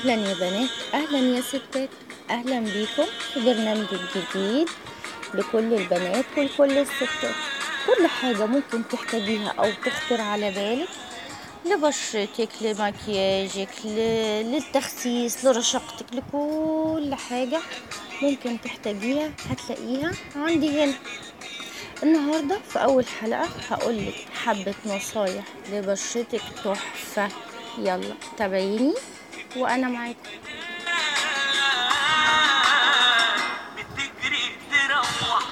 اهلا يا بنات اهلا يا ستات اهلا بيكم في برنامج جديد لكل البنات ولكل الستات كل حاجة ممكن تحتاجيها او تخطر على بالك لبشرتك لمكياجك ل- للتخسيس لرشاقتك لكل حاجة ممكن تحتاجيها هتلاقيها عندي هنا النهاردة في أول حلقة هقولك حبة نصايح لبشرتك تحفة يلا تابعيني وأنا معاكم بتجري تروح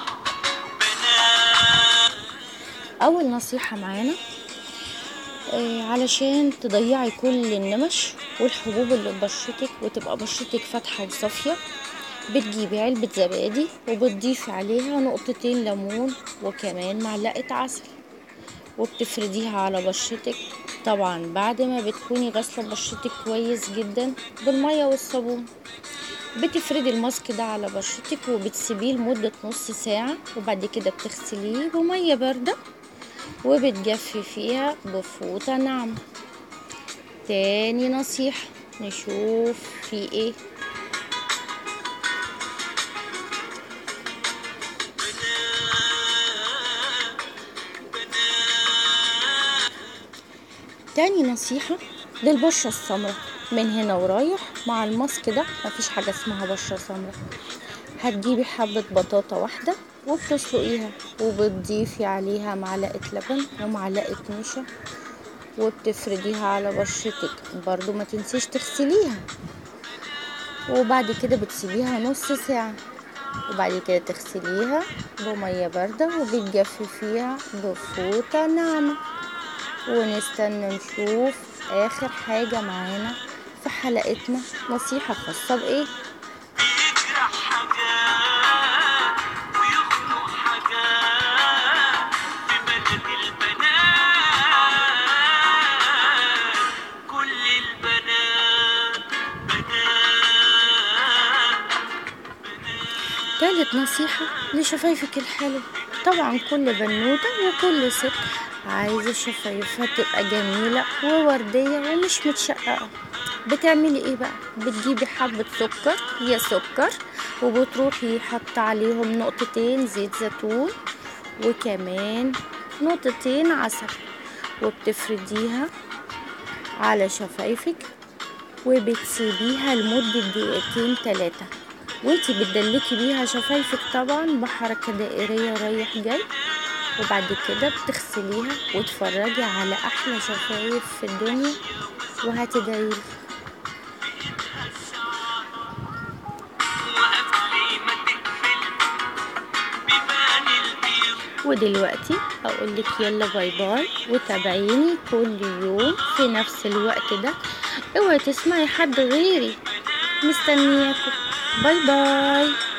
بنات أول نصيحة معانا آه، علشان تضيعي كل النمش والحبوب اللي في بشرتك وتبقى بشرتك فاتحة وصافية بتجيبي علبة زبادي وبتضيفي عليها نقطتين ليمون وكمان معلقة عسل وبتفرديها على بشرتك طبعا بعد ما بتكوني غاسلة بشرتك كويس جدا بالمية والصابون بتفردي الماسك ده على بشرتك وبتسيبيه لمدة نص ساعة وبعد كده بتغسليه بمية باردة وبتجفي فيها بفوطة ناعمة تاني نصيحة نشوف في ايه تاني نصيحة للبشرة السمراء من هنا ورايح مع الماسك ده مفيش حاجة اسمها بشرة سمراء هتجيبي حبة بطاطا واحدة وبتسلقيها وبتضيفي عليها معلقة لبن ومعلقة نشا وبتفرديها على بشرتك برضو ما تنسيش تغسليها وبعد كده بتسيبيها نص ساعة وبعد كده تغسليها بمية باردة وبتجفي فيها بفوطة ناعمة ونستنى نشوف اخر حاجة معانا في حلقتنا نصيحة خاصة بايه بيجرح حاجات ويخنق حاجات في بلد البنات كل البنات بنات تالت نصيحة لشفايفك الحلوة طبعا كل بنوتة وكل ست عايزة شفايفها تبقى جميلة ووردية ومش متشققة بتعملي ايه بقى بتجيبي حبة سكر يا سكر وبتروحي حاطة عليهم نقطتين زيت زيتون وكمان نقطتين عسل وبتفرديها على شفايفك وبتسيبيها لمدة دقيقتين تلاتة وانتي بتدلكي بيها شفايفك طبعا بحركة دائرية رايح جاي وبعد كده بتغسليها وتفرجي على احلى شفايف في الدنيا وهتدعيلي وقبل ما تقفل بيبان البيض ودلوقتي اقولك يلا باي باي وتابعيني كل يوم في نفس الوقت ده اوعي تسمعي حد غيري مستنياكم باي باي